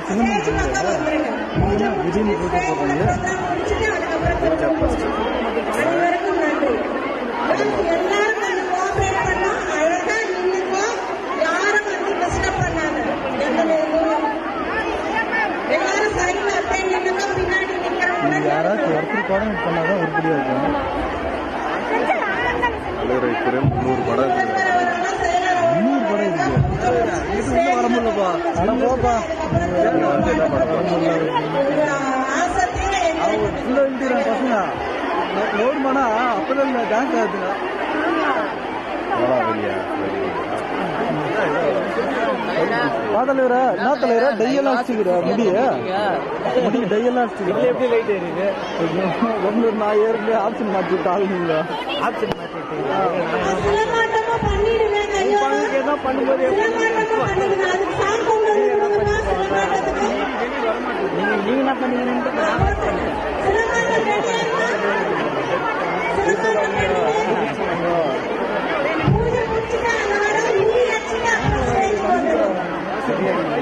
Stage பக்கம் வந்துருங்க பூஜை முடிச்சுட்டு ஸ்டேஜ்ல ப்ரோக்ராம் முடிச்சுட்டு அதுக்கப்புறம் பூஜை அனைவருக்கும் நன்றி எல்லாரும் கொஞ்சம் கோஆபரேட் பண்ணா அழகா நின்னுக்கோ யாரும் வந்து டிஸ்டர்ப் பண்ணாத எந்த நேரமும் எல்லாரும் சைட்ல அப்படியே நின்னுக்கோ பின்னாடி நிக்கிறவங்க யாராச்சும் ஒருத்தர் படம் பண்ணாதான் உருப்படியா இருக்கும் தலைவர் வைக்கிறேன் முந்நூறு படம் இருக்கு இன்னொரு படம் இருக்கு வர முடியலப்பா அட போப்பா நீங்க வந்து என்ன பண்ண போறீங்க? அவங்க உள்ள வந்துடுறாங்க பசங்க லோடு பண்ணா அப்பதான் டான்ஸ் ஆகுதுங்க போடா வெளியா பாதலைவரா என்ன தலைவரா டையெல்லாம் அடிச்சுக்கிறா முடிய முடி டையெல்லாம் அடிச்சுக்கிறா எப்படி லைட் ஏறிது ஒன்று நான் ஏற்கனவே ஆப்ஷன் மாற்றி விட்டு ஆகுங்களா ஆப்ஷன் சிலமாட்டமா பண்ணிடுங்க கையோட என்ன பண்ணும்போது சிலமாட்டமா பண்ணிடுங்க அதுக்கு சாங் கொண்டு வந்து கொடுங்க சிலமாட்டத்துக்கு நீங்க நீங்க என்ன பண்ணீங்கன்னு சிலமாட்டம் ரெடியா சிலமாட்டம் ரெடியா பூஜை முடிச்சுட்டு அந்த வடை முடி அடிச்சுட்டு அப்புறம் ஸ்டேஜ் வந்துடும்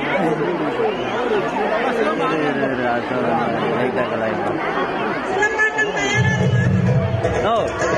சிலமாட்டம் தயாராகுமா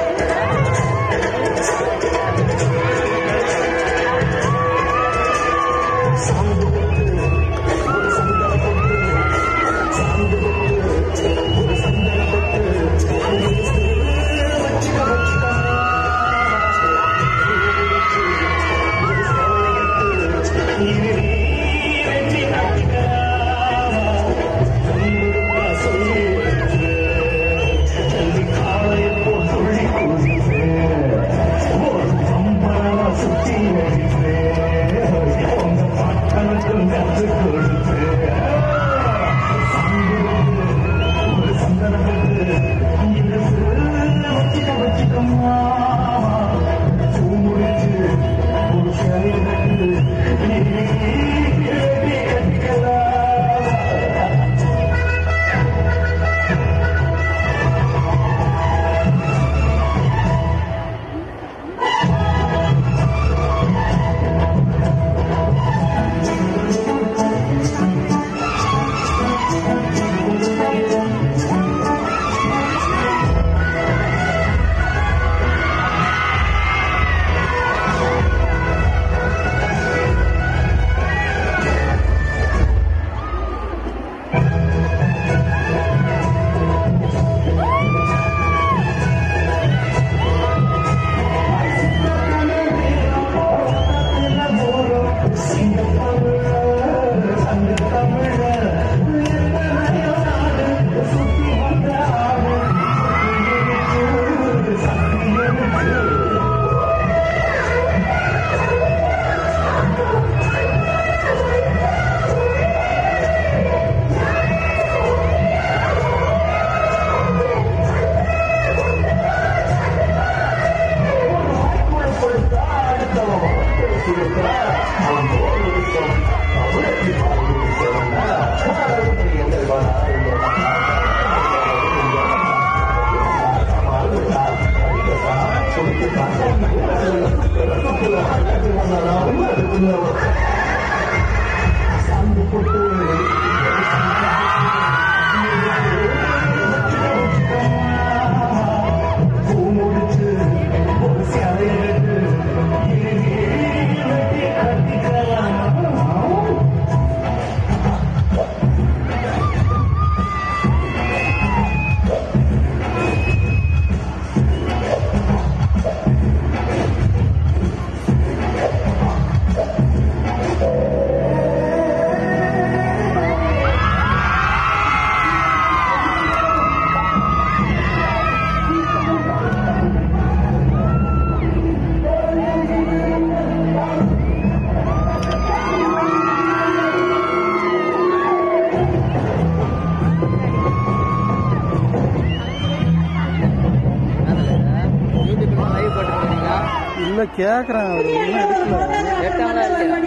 இல்ல கேக்குறேன் அவரு இன்னும் எடுக்கல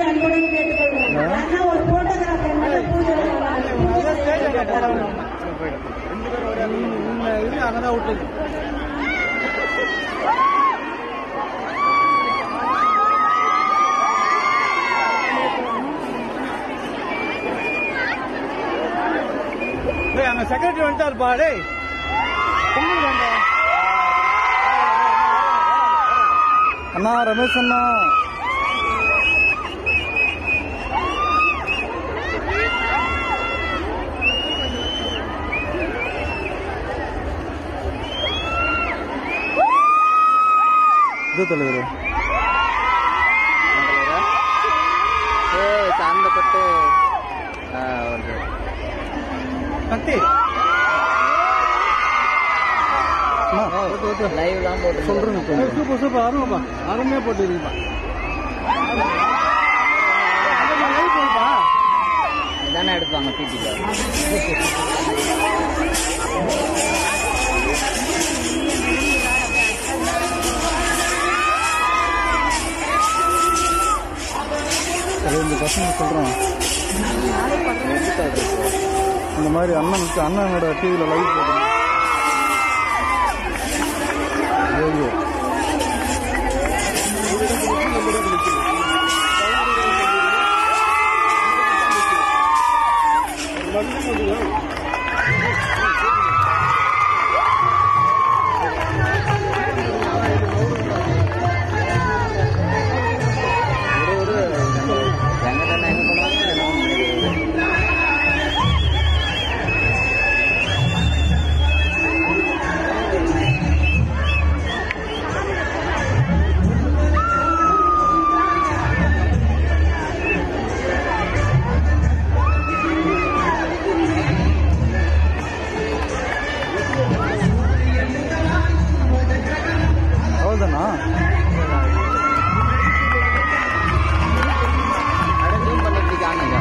ஒரு போட்டோகிராஃப் என்ன பூஜை இது அங்கதான் விட்டு செக்ரட்டரி வந்துட்டாருப்பா டேய் அண்ணா ரமேஷ் அண்ணா இது தலைவர் சாந்தப்பட்டு கத்தி லைவ் தான் போட்டு சொல்றேன் சூப்பர் சூப்பர் அருமைப்பா அருமையா போட்டுருக்கீப்பா தானே எடுப்பாங்க பிடிக்க ரெண்டு பசங்க சொல்றோம் இந்த மாதிரி அண்ணனுக்கு அண்ணனோட டிவியில் லைவ் போடுறோம் ரேடியோ வெங்கடண்ணா எங்க போனாலும் என்ன பண்ணுறது? அவ்வளோதானா அட zoom பண்ணி இப்படி காணுங்க.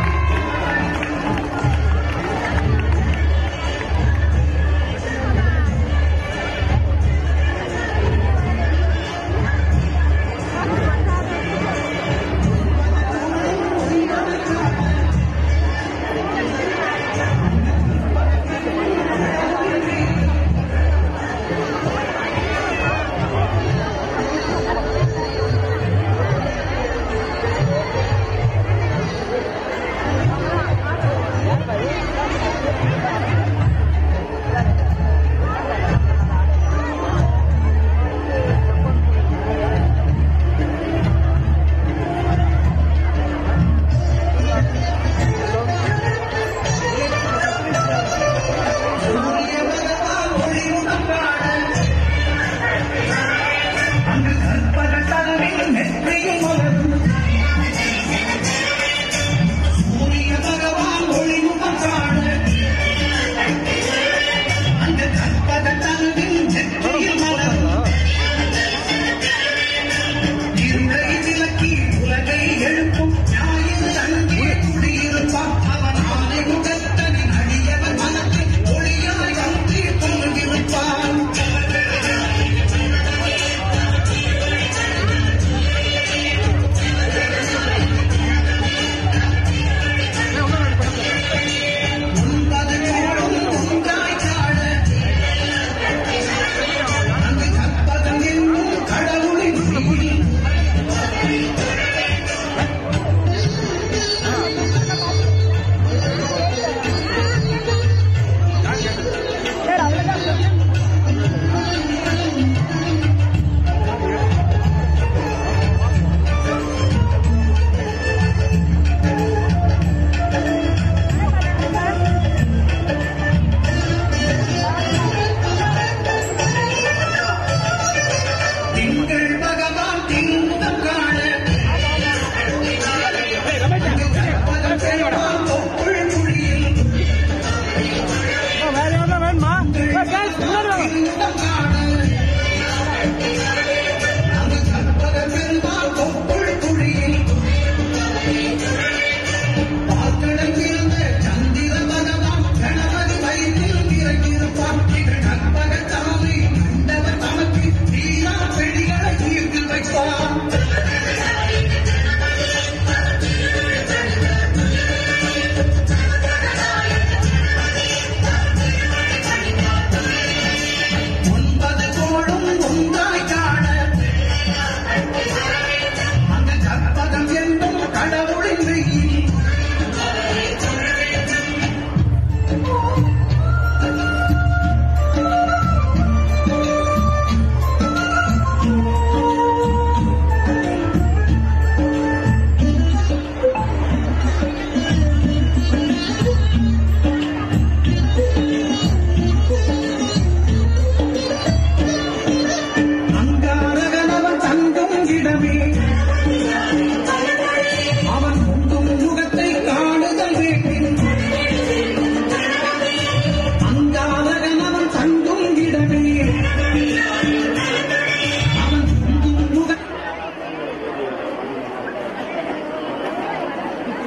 வேற யாரும் வேணுமா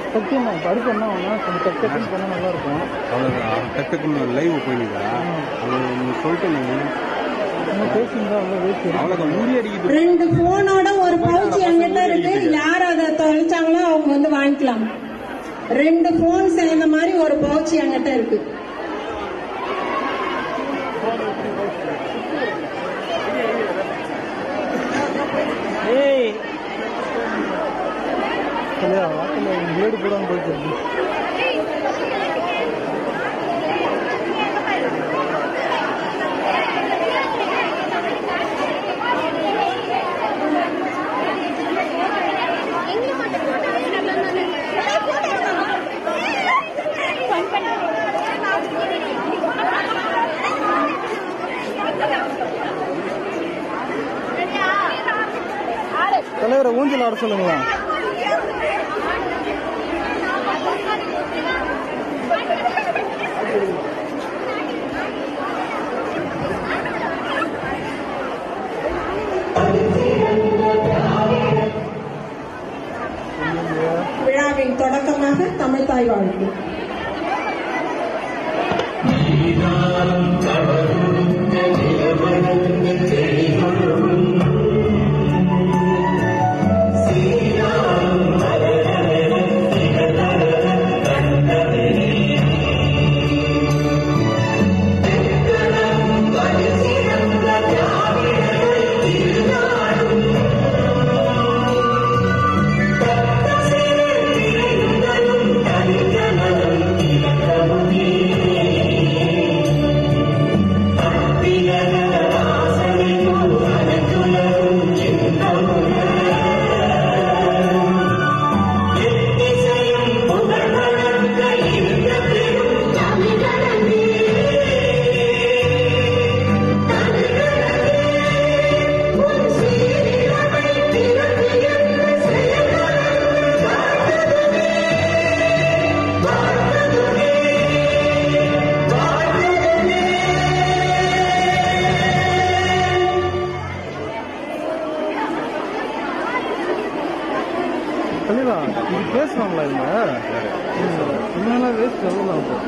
சத்தியமா படுப்பு என்ன ஒன்றா கொஞ்சம் டக் டக்குன்னு பண்ணால் நல்லா இருக்கும் அவ்வளோதான் டக்குன்னு லைவ் போயிடுதா அது நீ சொல்லிட்டு நீ இன்னும் பேசியிருந்தா அவ்வளோ வேஸ்ட் அவ்வளோதான் மூடி அடிக்குது ரெண்டு போனோட ஒரு பவுச் என்கிட்ட இருக்கு யார் அதை தொலைச்சாங்களோ அவங்க வந்து வாங்கிக்கலாம் ரெண்டு போன் சேர்ந்த மாதிரி ஒரு பவுச் என்கிட்ட இருக்கு ஏய் இல்லையா வாக்கில் பிளேடு போடாமல் போயிட்டு இருக்கு தலைவரை ஊஞ்சல் ஆட சொல்லுங்களா விழாவின் தொடக்கமாக தமிழ் தாய் வாழ்த்து தலைவா இது பேசுவாங்களா இவங்க உண்மையெல்லாம் வேஸ்ட் எவ்வளோதான் இப்போ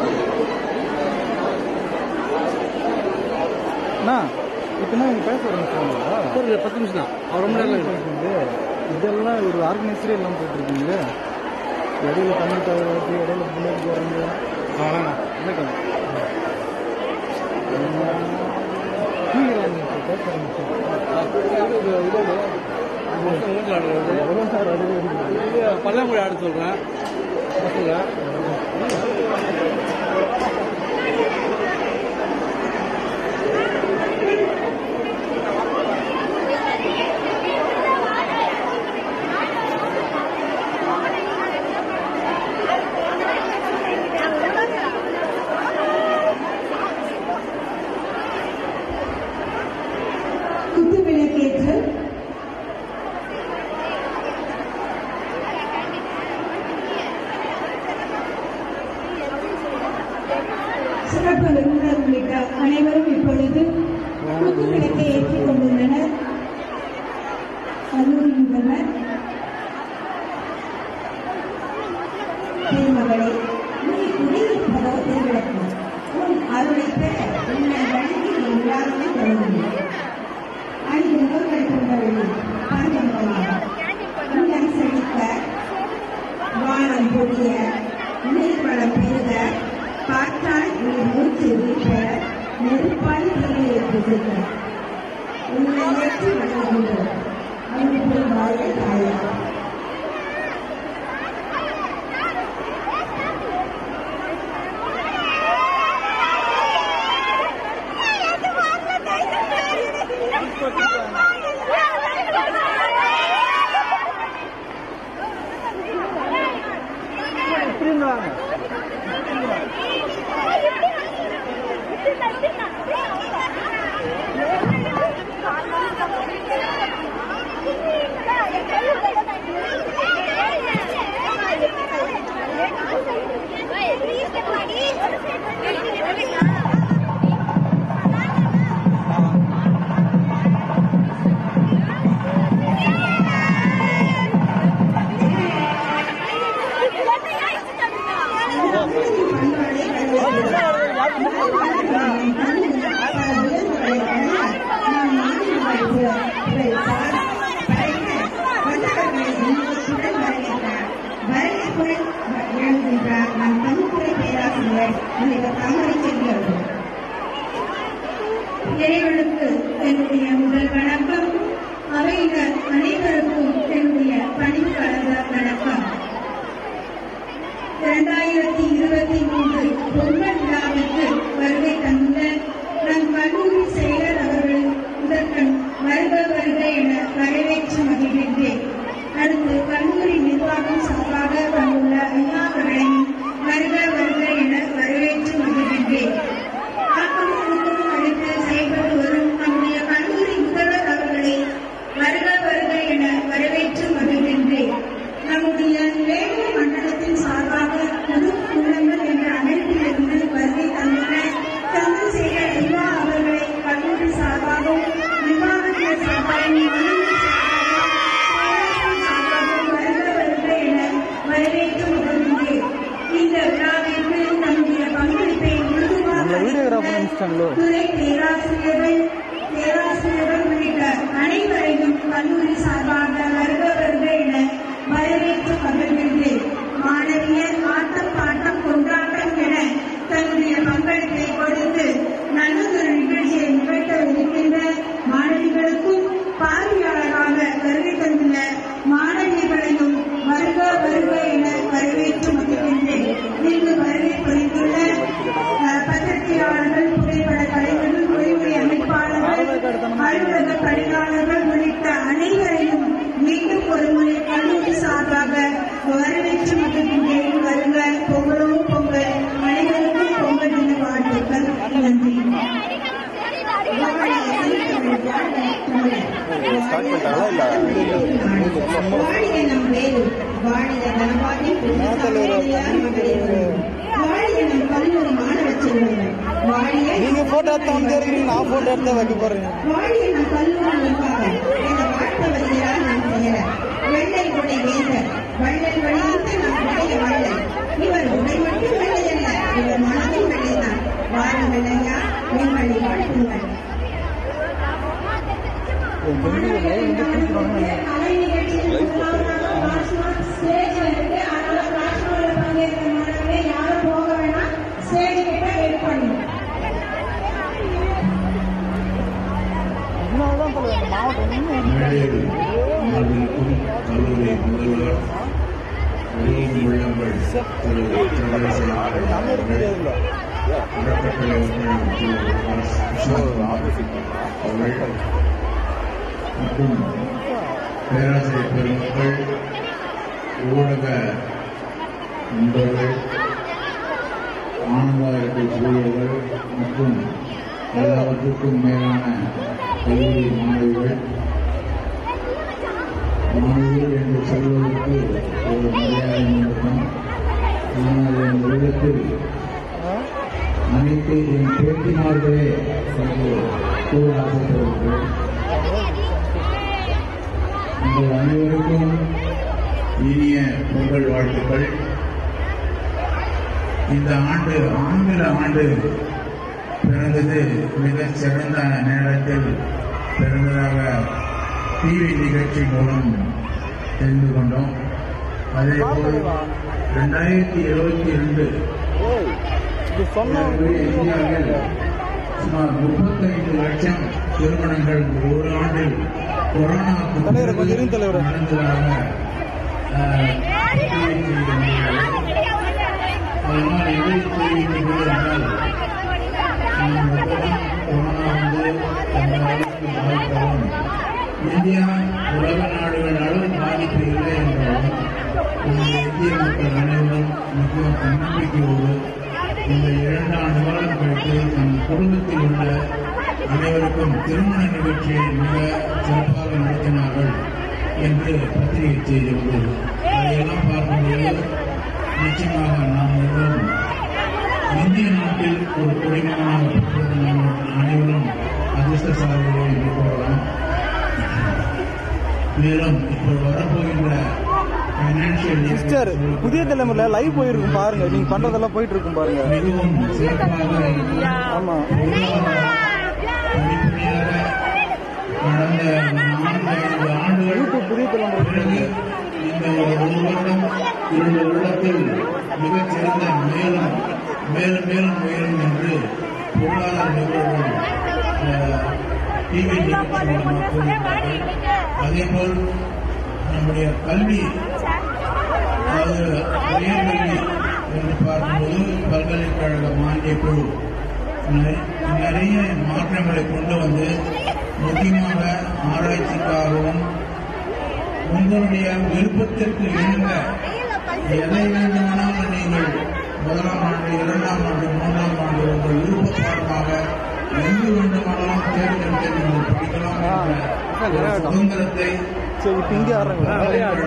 அண்ணா இப்போ என்ன இவங்க பேச ஆரம்பிச்சாங்களா ஒரு பத்து நிமிஷம் தான் அவர் ரொம்ப நேரம் இல்லை. இதெல்லாம் ஒரு ஆர்கனைசரே எல்லாம் போயிட்டு இருக்கீங்க இடையில தண்ணி தவிர்த்து இடையில புல்லட் போகிறாங்க அவ்வளோதான் இருக்கட்டும். பேச ஆரம்பிச்சேன் மொத்தம் ஊஞ்சல் ஆடுறது. எவ்வளோ சார் அதுவே இருக்குது இது பல்லாங்குழி ஆட சொல்றேன் பசங்க குத்து விளக்கேற்று சிறப்பு விருந்தினர் உள்ளிட்ட அனைவரும் இப்பொழுது குத்து விளக்கை ஏற்றிக் கொண்டுள்ளனர் கல்லூரி முதல்வர் திருமகளே நீ குடியிருப்பதோ திருவிளக்கு உன் அருளை பெற உன்னை வழங்கி என் விழாவை தொடங்குகிறேன் ஐந்து முகங்கள் கொண்டவர்கள் பஞ்சமுகமாக உள்ளம் செழிக்க வானம் பொழிய நீர்வளம் பெருக காற்றால் உயிர் மூச்சு வீச நெருப்பால் தீயை புதுக்க உன்னை ஏற்றி வணங்குகிறோம் அன்பு வாழ தாயா இப்படி இருந்தாங்க Thank you. பேராசிரியர் உள்ளிட்ட தாமரை செல்வியர்கள் இறைவனுக்கு என்னுடைய முதல் வணக்கம் அவையினர் அனைவருக்கும் என்னுடைய பணிக்கலந்த வணக்கம் இரண்டாயிரத்தி இருபத்தி மூன்று பொங்கல் விழாவிற்கு வருகை தந்த நம் கல்லூரி செயலர் அவர்கள் முதற்கண் வருக வருக என வரவேற்று மகிழ்கின்றேன் அடுத்து கல்லூரி நிர்வாகம் சார்பாக வந்துள்ள ஐயா அவர்களையும் வருக வருக என வரவேற்று மகிழ்கின்றேன் ஆக்கம் ஊக்கம் அளித்து செயல்பட்டு வரும் நம்முடைய கல்லூரி முதல்வர் அவர்களை வருக வருக என வரவேற்று மகிழ்கின்றேன் நம்முடைய வேலூர் மண்டலத்தின் சார்பாக புது உள்ளங்கள் என்ற அமைப்பிலிருந்து வருகை தந்துள்ள சந்திரசேகர் ஐயா அவர்களை கல்லூரி சார்பாகவும் நிர்வாகத்தின் சார்பாகவும் கல்லூரி சார்பாகவும் சார்பாகவும் வருக வருக என வரவேற்று மகிழ்கின்றேன் இந்த விழாவிற்கு நம்முடைய பங்களிப்பை முழுதுமாக அந்த வீடியோகிராஃபர் இன்ஸ்டாங்களோ துறை பேராசிரியர்கள் பேராசிரியர்கள் உள்ளிட்ட அனைவரையும் கல்லூரி சார்பாக வருக வருக என வரவேற்று மகிழ்கின்றேன் மாணவியர் ஆட்டம் பாட்டம் கொண்டாட்டம் என தன்னுடைய பங்களிப்பை கொடுத்து நல்லதொரு நிகழ்ச்சியை நிகழ்த்த இருக்கின்ற மாணவிகளுக்கும் பார்வையாளராக வருகை தந்துள்ள மாணவியர்களையும் வருக வருக என வரவேற்று மகிழ்கின்றேன் இங்கு வருகை புரிந்துள்ள அஹ், பத்திரிகையாளர்கள் புகைப்பட கலைஞர்கள் மொழிமுறை அமைப்பாளர்கள் அலுவலக பணியாளர்கள் உள்ளிட்ட அனைவரையும் மீண்டும் ஒரு முறை கல்லூரி சார்பாக வரவேற்று மகிழ்கின்றேன் வருக பொங்கலோ பொங்கல் அனைவருக்கும் பொங்கல் தின வாழ்த்துக்கள் நன்றி ஸ்டார்ட் பண்ணிட்டாங்களா இல்ல வாழிய நம் வேலூர் வாழிய தனபாகி வாழிய நம் கல்லூரி மாணவ செல்வங்கள் வாழிய நீங்க போட்டோ எடுத்தா வந்து இருக்கிறீங்க நான் போட்டோ எடுத்தா வைக்க போறேன் வாழிய நம் கல்லூரி நிர்வாகம் என வாழ்த்த வருகிறார் நம் பெயர் வெள்ளை உடை வேந்தர் வள்ளல் வழியிட்டு நம் உடைய வள்ளல் இவர் உடை மட்டும் வெள்ளை அல்ல இவர் மனதும் வெள்ளைதான் வாருங்கள் ஐயா எங்களை வாழ்த்துங்கள் கலை நிகழ்ச்சியில் முதலாவதாக ராஜ்குமார் ஸ்டேஜ்ல இருக்கு அதனால ராஜ்குமார்ல பங்கேற்கிற மாணவர்களே யாரும் போக வேணாம் ஸ்டேஜ் கிட்ட வெயிட் பண்ணுங்க அதனாலதான் சொல்லுவேன் இந்த மாவட்டம் இன்னும் மேடையில் அமர்ந்திருக்கும் கல்லூரி முதல்வர் உலகம் உள்ளங்கள் திரு சந்திரசேகர் அவர்கள் அறக்கட்டளை உறுப்பினர் திரு எஸ். கிருஷ்ணகுமார் அவர்கள் மற்றும் பேராசிரியர் பெருமக்கள் ஊடக நண்பர்கள் ஆனந்தாயிரத்தை சூழல்கள் மற்றும் எல்லாவற்றுக்கும் மேலான கல்லூரி மாணவிகள் மாணவிகள் என்று சொல்வதற்கு ஒரு மரியாதை நிமிடம் ஆனால் என் உள்ளத்தில் அனைத்து என் பேட்டிமார்களே என்று கூற ஆசைப்படுகிறேன் உங்கள் அனைவருக்கும் இனிய பொங்கல் வாழ்த்துக்கள் இந்த ஆண்டு ஆங்கில ஆண்டு பிறந்தது மிகச் சிறந்த நேரத்தில் பிறந்ததாக டிவி நிகழ்ச்சி மூலம் தெரிந்து கொண்டோம் அதே போல் ரெண்டாயிரத்தி இருபத்தி ரெண்டு ஏய், இது சொன்னா இந்தியாவில் சுமார் முப்பத்தைந்து லட்சம் திருமணங்கள் ஒரு ஆண்டில் கொரோனாவுக்கு தலைவரே, கொஞ்சம் இருங்க தலைவரே. நடந்ததாக ஆஹ், தெரிவித்திருக்கிறார்கள். அதனால் எதை தெரிவிக்கிறது என்றால் நாம் எப்பவும் கொரோனா வந்து அந்த அளவுக்கு பாதித்தாலும் இந்தியா உலக நாடுகளாலும் பாதிப்பு இல்லை என்றாலும் நம்முடைய இந்திய மக்கள் அனைவரும் மிகவும் தன்னம்பிக்கையோடு இந்த இரண்டு ஆண்டு காலம் கழித்து நம் குடும்பத்தில் உள்ள அனைவருக்கும் திருமண நிகழ்ச்சியை மிக சிறப்பாக நடத்தினார்கள் என்று பத்திரிகை செய்தி உள்ளது அதையெல்லாம் பார்க்கும்போது நிச்சயமாக நாம் எல்லோரும் இந்திய நாட்டில் ஒரு குடிமகனாக பெற்றது நாம் அனைவரும் அதிர்ஷ்டசாலிகள் என்று கூறலாம் மேலும் இப்போ வரப்போகின்ற பைனான்சியல் சிஸ்டர் புதிய தலைமுறையில லைவ் போயிருக்கும் பாருங்க நீங்க பண்றதெல்லாம் போயிட்டு இருக்கும் பாருங்க மிகவும் சிறப்பாக இருக்கும். ஆமா படிப்படியாக கடந்த நான்கு ஐந்து ஆண்டுகள் யூடியூப் புதிய தலைமுறை பிறகு இந்த ஒரு ஒரு வருடம் இரண்டு வருடத்தில் மிகச் சிறந்த மேலும் மேலும் மேலும் உயரும் என்று பொருளாதார நிபுணர்கள் டிவி நிகழ்ச்சி மூலமாக கூறுகிறார்கள் அதேபோல் நம்முடைய கல்வி அதாவது உயர்கல்வி என்று பார்க்கும்போது பல்கலைக்கழக மானிய குழு நெ- நிறைய மாற்றங்களை கொண்டு வந்து முக்கியமாக ஆராய்ச்சிக்காகவும் உங்களுடைய விருப்பத்திற்கு இணங்க எதை வேண்டுமானாலும் நீங்கள் முதலாம் ஆண்டு இரண்டாம் ஆண்டு மூன்றாம் ஆண்டு உங்கள் விருப்ப பாடமாக எங்கு வேண்டுமானாலும் தேர்ந்தெடுத்து நீங்கள் படிக்கலாம் என்ற ஒரு சுதந்திரத்தை சரி இப்போ இங்கே ஆடுறாங்களா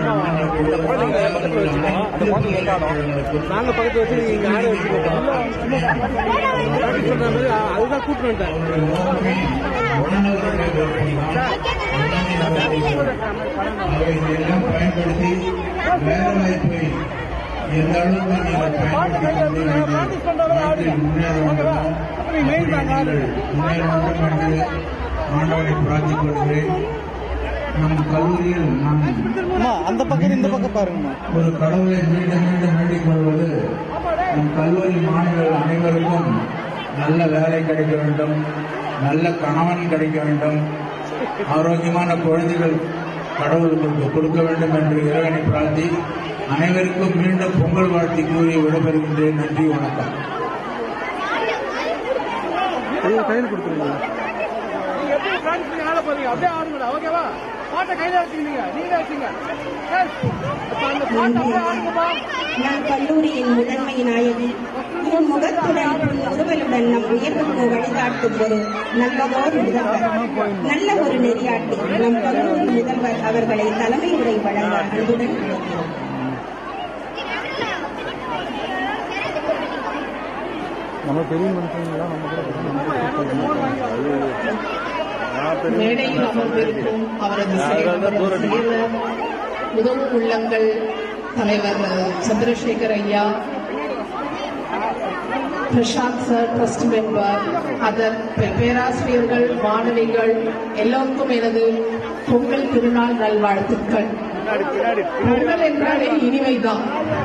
நாங்க பக்கத்து வச்சு நீங்க இங்க ஆட வச்சுக்கோங்க சொல்ற மாதிரி அ- அதுதான் கூட்டு வந்துட்டேன் இதையெல்லாம் பயன்படுத்தி வேலை வாய்ப்பை எந்த அளவுக்கு நீங்கள் பயன்படுத்தி கொண்டு நீங்கள் நாட்டில் முன்னேற வேண்டுமோ அப்படி நீங்கள் முன்னேற வேண்டும் என்று ஆண்டவனை பிரார்த்திக் கொள்கிறேன் நம் கல்லூரியில் நான் அம்மா அந்த பக்கம் இந்த பக்கம் பாருங்கம்மா ஒரு கடவுளை மீண்டும் மீண்டும் வேண்டிக் கொள்வது நம் கல்லூரி மாணவர்கள் அனைவருக்கும் நல்ல வேலை கிடைக்க வேண்டும் நல்ல கணவன் கிடைக்க வேண்டும் ஆரோக்கியமான குழந்தைகள் கடவுளுக்கு கொடுக்க வேண்டும் என்று இறைவனை பிரார்த்தி அனைவருக்கும் மீண்டும் பொங்கல் வாழ்த்தி கூறி விடைபெறுகின்றேன் நன்றி வணக்கம் கையில் கையில் கொடுத்துருங்க நீங்க எப்படி பிராக்டிஸ் பண்ணி ஆட போறீங்க அப்படியே ஆடுங்கடா ஓகேவா பாட்டை கையில வச்சுக்கிங்க நீங்க வச்சுங்க Yes. இப்ப அந்த பாட்டை அப்படியே ஆடுங்கப்பா நம் கல்லூரியின் முதன்மை நாயகி உன் முகத்துடன் உன் முறுவலுடன் நம் உயர்வுக்கு வழிகாட்டும் ஒரு நல்லதோர் முதல்வர் நல்ல ஒரு நெறியாட்டி நம் கல்லூரி முதல்வர் அவர்களை தலைமை உரை வழங்க அன்புடன் அழைக்கிறோம். நம்ம பெரிய மனுஷங்களாம் நம்ம கூட மேடையில் அமர்ந்திருக்கும் அவரது செயலாளர் செயலர் உதவு உள்ளங்கள் தலைவர் சந்திரசேகர் ஐயா Prasanth sir trust member other பே- பேராசிரியர்கள் மாணவிகள் எல்லோருக்கும் எனது பொங்கல் திருநாள் நல்வாழ்த்துக்கள் பொங்கல் என்றாலே இனிமைதான்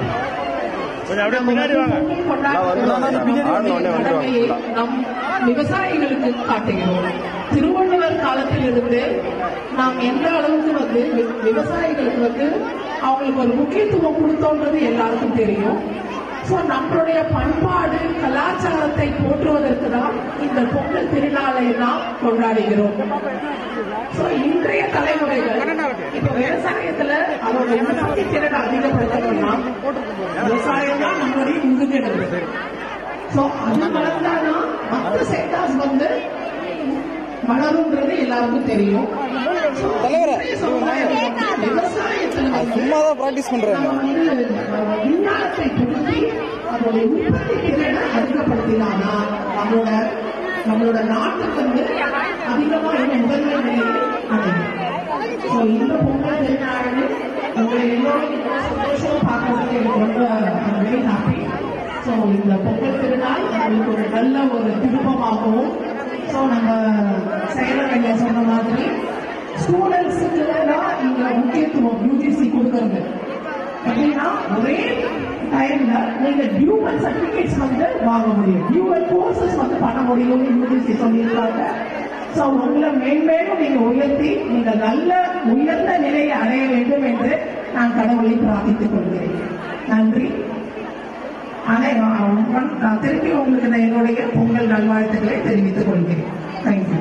கடமையை நம் விவசாயிகளுக்கு காட்டுகிறோம் திருவள்ளுவர் காலத்தில் இருந்து நாம் எந்த அளவுக்கு வந்து வி- விவசாயிகளுக்கு வந்து அவங்களுக்கு ஒரு முக்கியத்துவம் கொடுத்தோன்றது எல்லாருக்கும் தெரியும் ஸோ நம்மளுடைய பண்பாடு கலாச்சாரத்தை போற்றுவதற்கு தான் இந்த பொங்கல் திருநாளை நாம் கொண்டாடுகிறோம் ஸோ இன்றைய தலைமுறைகள் இப்ப விவசாயத்துல அதோட உற்பத்தி திறன் அதிகப்படுத்தணும்னா விவசாயம் தான் நம்மளுடைய முதுகெலும்பு ஸோ அது வளர்ந்தாதான் மற்ற செக்டார்ஸ் வந்து வளரும்ன்றது எல்லாருக்கும் தெரியும் So, தலைவரே, இன்றைய சமுதாயம் விவசாயத்துல வந்து சும்மா தான் ப்ராக்டிஸ் பண்ணுறாங்க நம்ம வந்து நம்ம விஞ்ஞானத்தை புகுத்தி அதோட உற்பத்தி திறனை அதிகப்படுத்தினானா நம்மளோட நம்மளோட நாட்டுக்கு வந்து அதிகமாக முதன்மை நிலையை அடையும் ஸோ இந்த பொங்கல் திருநாளில் உங்களை எல்லோரும் இவ்வளவு சந்தோஷமா பார்க்கறதுக்கு எனக்கு ரொம்ப வெரி ஹாப்பி ஸோ இந்த பொங்கல் திருநாள் நம்மளுக்கு ஒரு நல்ல ஒரு திருப்பமாகவும் ஸோ நம்ம செயலர் ஐயா சொன்ன மாதிரி ஸ்டூடெண்ட்ஸுக்கு தான் இங்க முக்கியத்துவம் யூஜிசி கொடுக்கறது எப்படின்னா ஒரே டைம்ல நீங்க டியூவல் சர்டிபிகேட்ஸ் வந்து வாங்க முடியும் டியூவல் கோர்சஸ் வந்து பண்ண முடியும்னு யூஜிசி சொல்லியிருக்காங்க ஸோ உங்களை மேன்மேலும் நீங்க உயர்த்தி நீங்க நல்ல உயர்ந்த நிலையை அடைய வேண்டும் என்று நான் கடவுளை பிரார்த்தித்துக் கொள்கிறேன் நன்றி அனை- நான் திருப்பி உங்களுக்கு நான் என்னுடைய பொங்கல் நல்வாழ்த்துக்களை தெரிவித்துக் கொள்கிறேன் தேங்க்யூ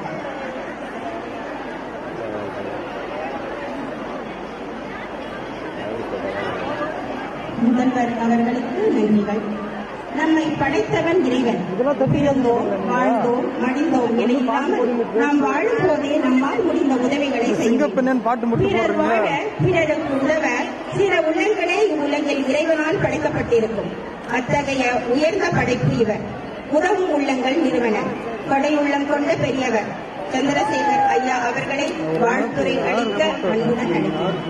முதல்வர் அவர்களுக்கு நன்றிகள் நம்மை படைத்தவன் இறைவன் பிறந்தோம் வாழ்ந்தோம் மடிந்தோம் என இல்லாமல் நாம் வாழும் போதே நம்மால் முடிந்த உதவிகளை செய்ய சிங்கப்பெண்ணன் பாட்டு மட்டும் பிறர் போடுறீங்க வாழ பிறருக்கு உதவ சில உள்ளங்களே இவ்வுலகில் இறைவனால் படைக்கப்பட்டிருக்கும் அத்தகைய உயர்ந்த படைப்பு இவர் உதவும் உள்ளங்கள் நிறுவனர் கொடையுள்ளம் கொண்ட பெரியவர் சந்திரசேகர் ஐயா அவர்களை வாழ்த்துறை அளிக்க அன்புடன் அழைக்கிறேன்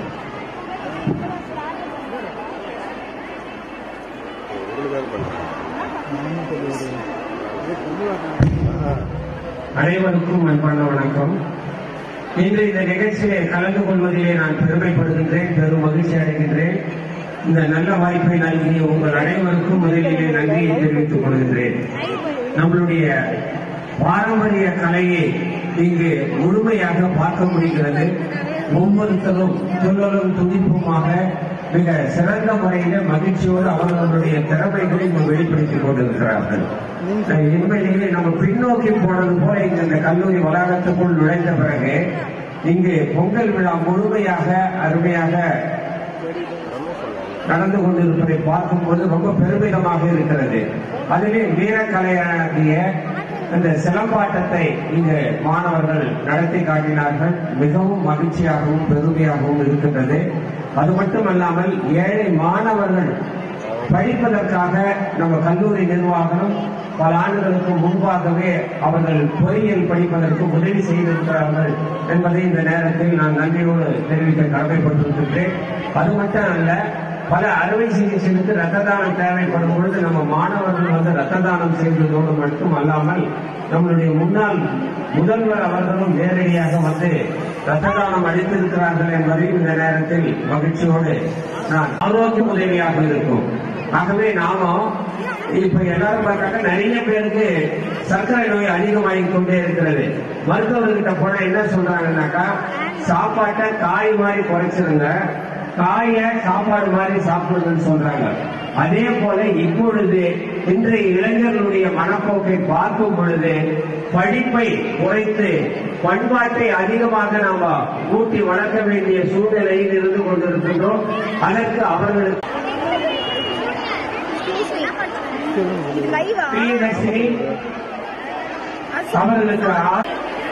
அனைவருக்கும் அன்பான வணக்கம் இன்று இந்த நிகழ்ச்சியிலே கலந்து கொள்வதிலே நான் பெருமைப்படுகின்றேன் பெரும் மகிழ்ச்சி அடைகின்றேன் இந்த நல்ல வாய்ப்பை நல்கிய உங்கள் அனைவருக்கும் முதலிலே நன்றியை தெரிவித்துக் கொள்கின்றேன் நம்மளுடைய பாரம்பரிய கலையை இங்கு முழுமையாக பார்க்க முடிகிறது ஒவ்வொருத்தரும் துள்ளலும் துடிப்புமாக மிக சிறந்த முறையில மகிழ்ச்சியோடு அவர்களுடைய திறமைகளை இங்கு வெளிப்படுத்திக் கொண்டிருக்கிறார்கள் உண்மையிலேயே நம்ம பின்னோக்கி போனது போல இங்கு இந்த கல்லூரி வளாகத்துக்குள் நுழைந்த பிறகு இங்கு பொங்கல் விழா முழுமையாக அருமையாக நடந்து கொண்டிருப்பதை பார்க்கும்போது ரொம்ப பெருமிதமாக இருக்கிறது அதிலே வீரக்கலையாகிய அந்த சிலம்பாட்டத்தை இங்கு மாணவர்கள் நடத்தி காட்டினார்கள் மிகவும் மகிழ்ச்சியாகவும் பெருமையாகவும் இருக்கின்றது அது மட்டுமல்லாமல் ஏழை மாணவர்கள் படிப்பதற்காக நம்ம கல்லூரி நிர்வாகம் பல ஆண்டுகளுக்கு முன்பாகவே அவர்கள் பொறியியல் படிப்பதற்கு உதவி செய்திருக்கிறார்கள் என்பதை இந்த நேரத்தில் நான் நன்றியோடு தெரிவிக்க கடமைப்பட்டிருக்கின்றேன் அது மட்டும் அல்ல பல அறுவை சிகிச்சைகளுக்கு ரத்த தானம் தேவைப்படும் பொழுது நம்ம மாணவர்கள் வந்து ரத்த தானம் செய்ததோடு மட்டும் அல்லாமல் நம்மளுடைய முன்னாள் முதல்வர் அவர்களும் நேரடியாக வந்து ரத்த தானம் அளித்திருக்கிறார்கள் என்பதையும் இந்த நேரத்தில் மகிழ்ச்சியோடு நான் ஆரோக்கிய உதவியாக இருக்கும் ஆகவே நாமும் இப்ப எல்லாரும் பார்த்தாக்க நிறைய பேருக்கு சர்க்கரை நோய் அதிகமாகிக் கொண்டே இருக்கிறது மருத்துவர்கிட்ட போனா என்ன சொல்றாங்கன்னாக்கா சாப்பாட்டை காய் மாதிரி குறைச்சிருங்க காய சாப்பாடு மாதிரி சாப்பிடுங்கன்னு சொல்றாங்க அதே போல இப்பொழுது இன்றைய இளைஞர்களுடைய மனப்போக்கை பார்க்கும் பொழுது படிப்பை குறைத்து பண்பாட்டை அதிகமாக நாம ஊட்டி வளர்க்க வேண்டிய சூழ்நிலையில் இருந்து கொண்டிருக்கின்றோம் அதற்கு அவர்களுக்கு பிரியதர்ஷினி அவர்களுக்கு ஆ-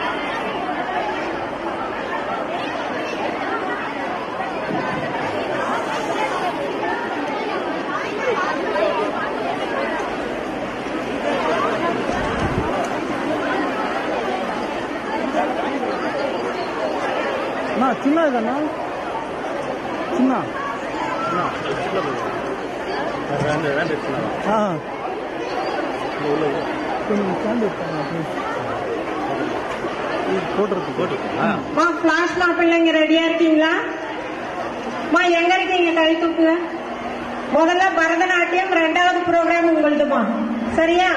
அண்ணா சின்ன இதண்ணா சின்ன ஆ கொஞ்சம் ஸ்டாண்ட் எடுத்தாங்க please. இது போட்டுருக்கு போட்டு மா பிளாஸ்மா பிள்ளைங்க ரெடியா இருக்கீங்களா மா எங்க இருக்கீங்க கை தூக்குங்க முதல்ல பரதநாட்டியம் ரெண்டாவது ப்ரோக்ராம் உங்களுதுமா சரியா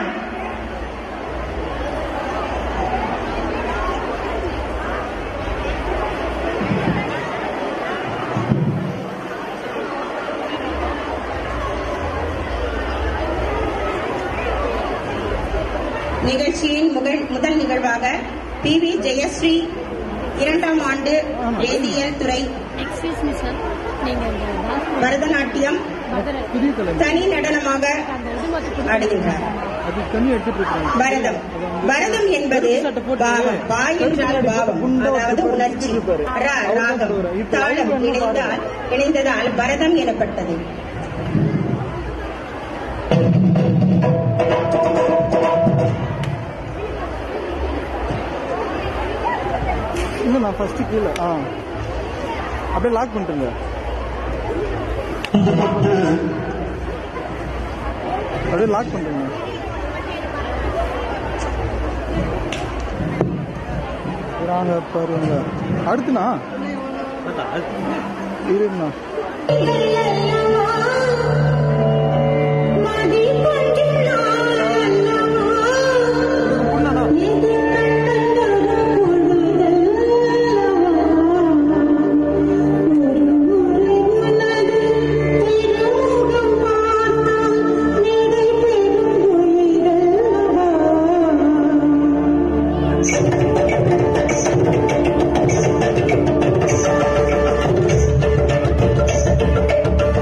நிகழ்ச்சியின் முகழ்- முதல் நிகழ்வாக பி வி ஜெயஸ்ரீ இரண்டாம் ஆண்டு வேதியியல் துறை எக்ஸ்கியூஸ் மீ சார் நீங்க இந்த dance பரதநாட்டியம் புதிய தலை தனி நடனமாக ஆடுகின்றார் அது தண்ணி எடுத்துட்டு இருக்காங்க பரதம் பரதம் என்பது பாவம் பா என்றால் பாவம் அதாவது உணர்ச்சி ரா ராகம் தாளம் இணைந்தால் இணைந்ததால் பரதம் எனப்பட்டது இன்னும் நான் ஃபர்ஸ்ட் கீழே ஆ அப்படியே லாக் பண்ணிட்டுங்க அப்படியே லாக் பண்ணுறேங்க வாங்க பாருங்க அடுத்துண்ணா இருங்கண்ணா Thank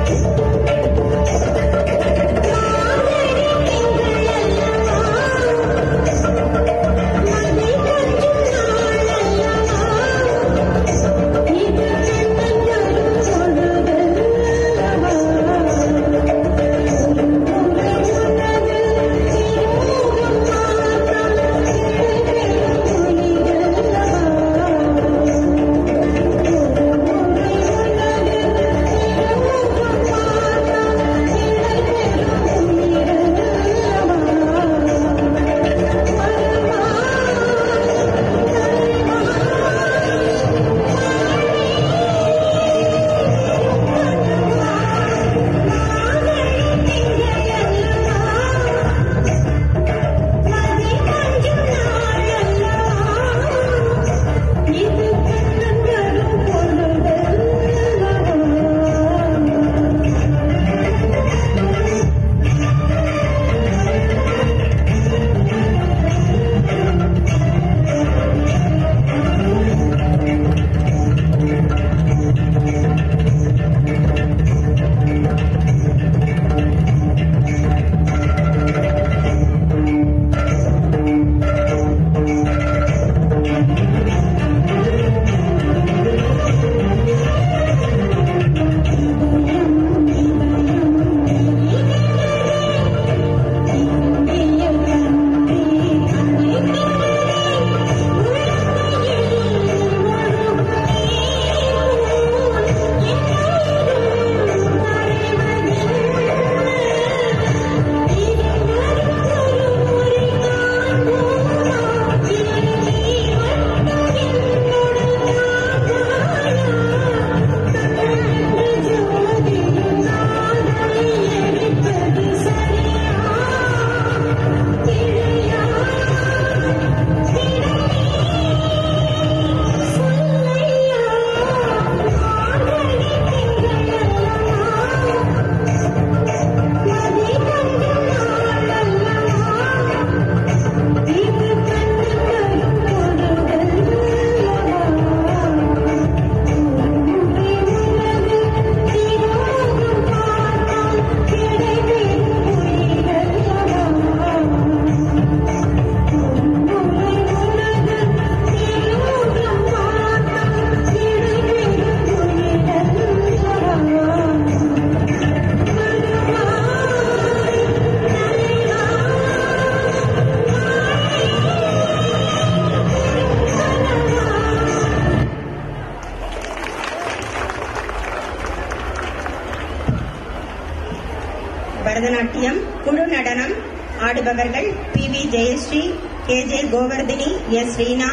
பரதநாட்டியம் குழு நடனம் ஆடுபவர்கள் P V Jayashree K J Govardhini S Reena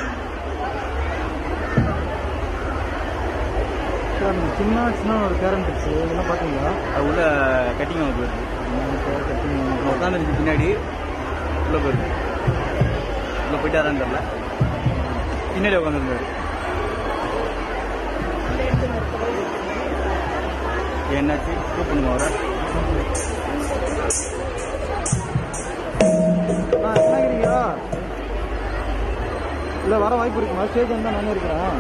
sir இந்த சின்ன சின்ன ஒரு கேரண்ட் இருக்கு இதெல்லாம் பார்த்தீங்களா அது உள்ள கட்டிங் அவங்க போயிருக்கு உட்காந்துருக்கு பின்னாடி உள்ள போயிருக்கு உள்ள போயிட்டாரான்னு தெரியல பின்னாடி உட்காந்துருந்தாரு என்னாச்சு ப்ரூவ் பண்ணுங்க அவரை ஆ என்னங்கிறீங்களா இல்லை வர வாய்ப்பு இருக்குமா ஸ்டேஜ் வந்தால் நானே இருக்கிறேன்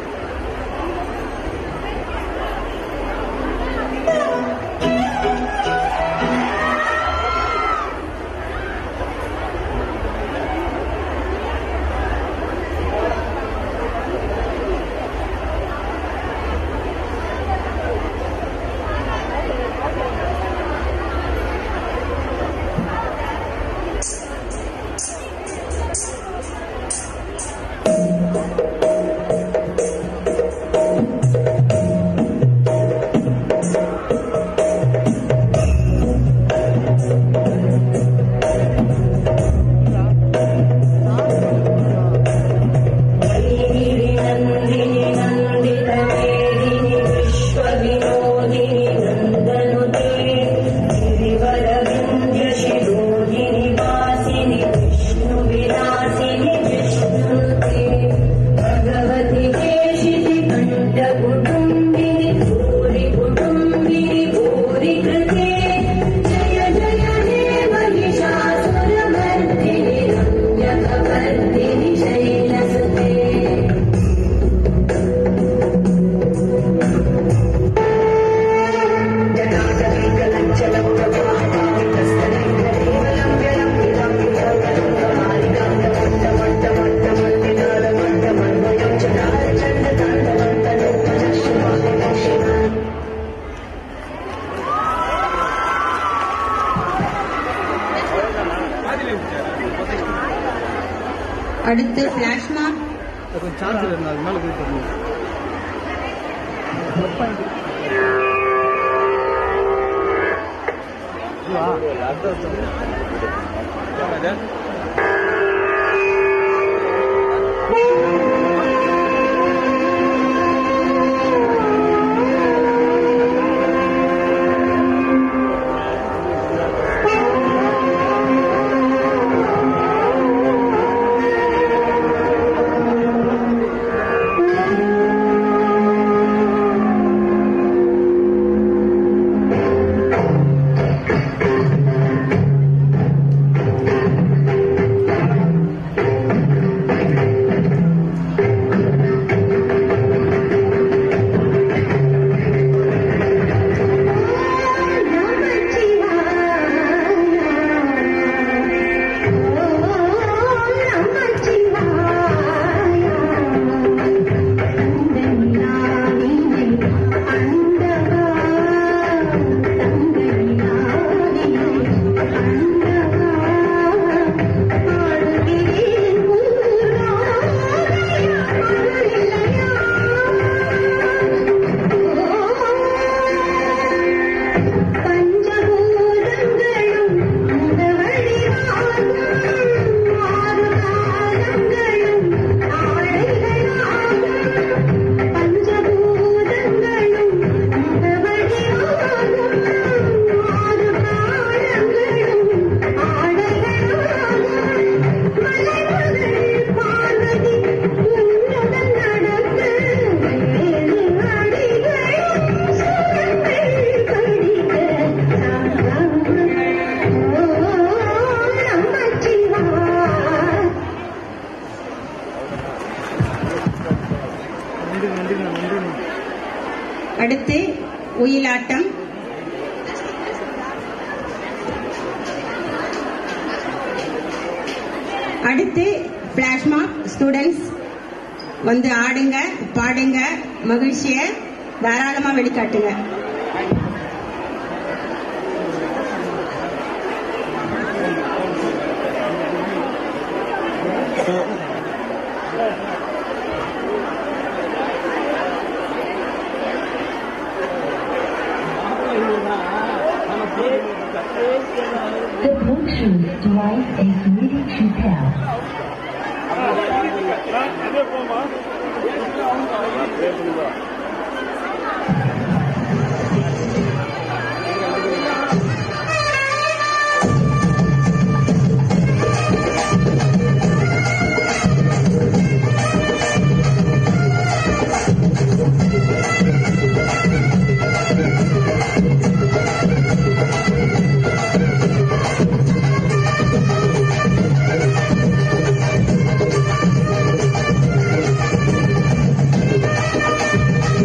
அடுத்து பிளாஷ்மா அது கொஞ்சம் சார்ஜ் இருந்தால் அது மேலே போய் தெரியும் நன்றி நன்றிண்ணா நன்றிண்ணா அடுத்து ஒயிலாட்டம் அடுத்து பிளாஷ்மாக் ஸ்டூடெண்ட்ஸ் வந்து ஆடுங்க பாடுங்க மகிழ்ச்சியை தாராளமா வெளிக்காட்டுங்க நம்ம The Bluetooth device is ready to pair. Thank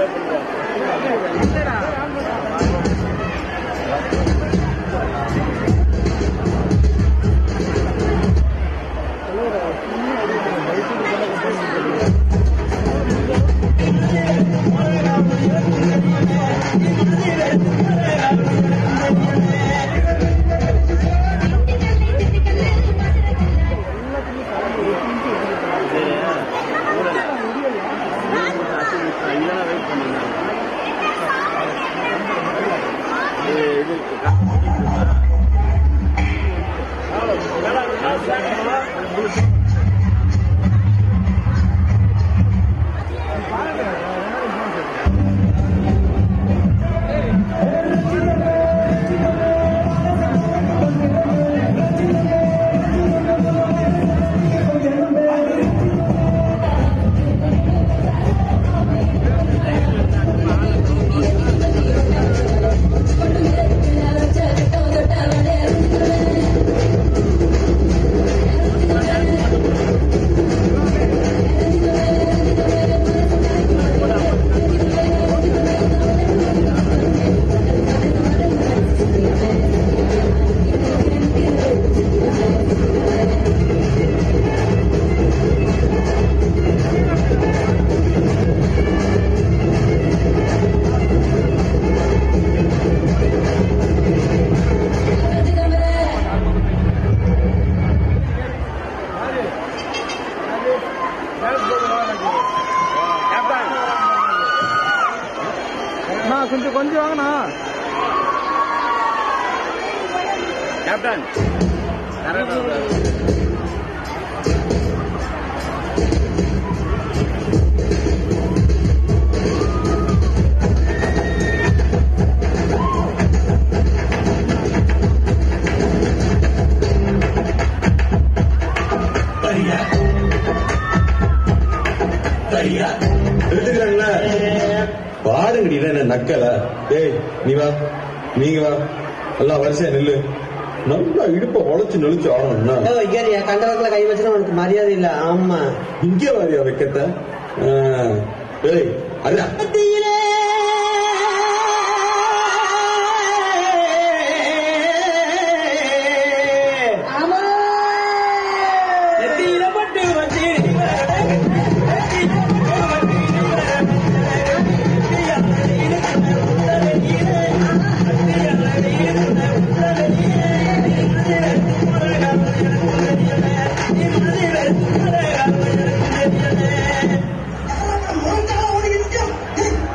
அண்ணா கொஞ்சம் கொஞ்சம் வாங்கண்ணா கேப்டன் எடுத்துக்கிறாங்களா பாடுங்கடி என்ன நக்கல டேய் நீ வா நீங்க வா எல்லாம் வரிசையா நில்லு நல்லா இடுப்ப உழைச்சு நெளிச்சு ஆடணும்னா வைக்காரியா கண்டவர்களை கை வச்சுனா உனக்கு மரியாதை இல்ல ஆமா இங்கே வாரியா வைக்கத்த ஆ, டேய் அண்ணா ஆ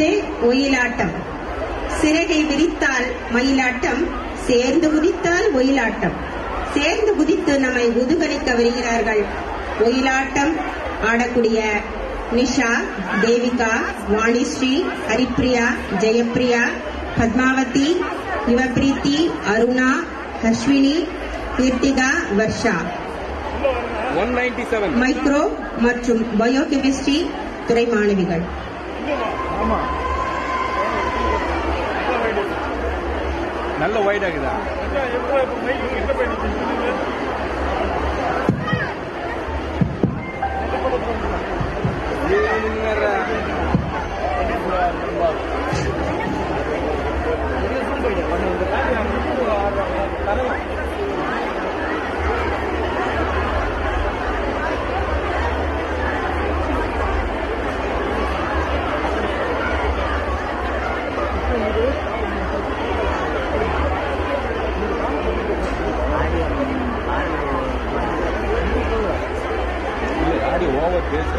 சற்றே ஒயிலாட்டம் சிறகை விரித்தால் மயிலாட்டம் சேர்ந்து குதித்தால் ஒயிலாட்டம் சேர்ந்து குதித்து நம்மை உதுகரிக்க வருகிறார்கள் ஒயிலாட்டம் ஆடக்கூடிய Nisha Devika Vanishree Haripriya Jayapriya Padmavathi Yuvapreethi Aruna Ashwini Keerthika Varsha one ninety seven micro மற்றும் பயோகெமிஸ்ட்ரி துறை மாணவிகள் ஆமா நல்ல ஒயிட் ஆகுதா ஆடி ஓவர் பேச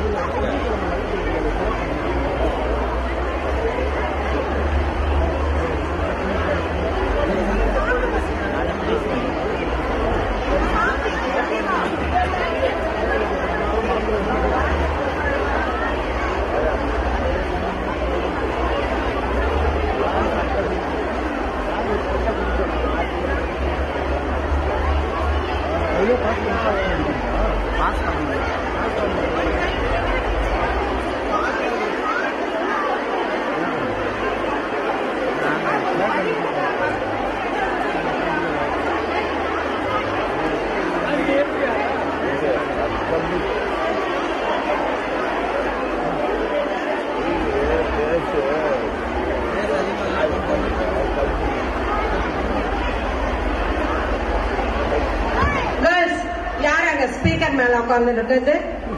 கேர்ள்ஸ் யார் அங்க ஸ்பீக்கர் மேல உட்கார்ந்து இருக்குது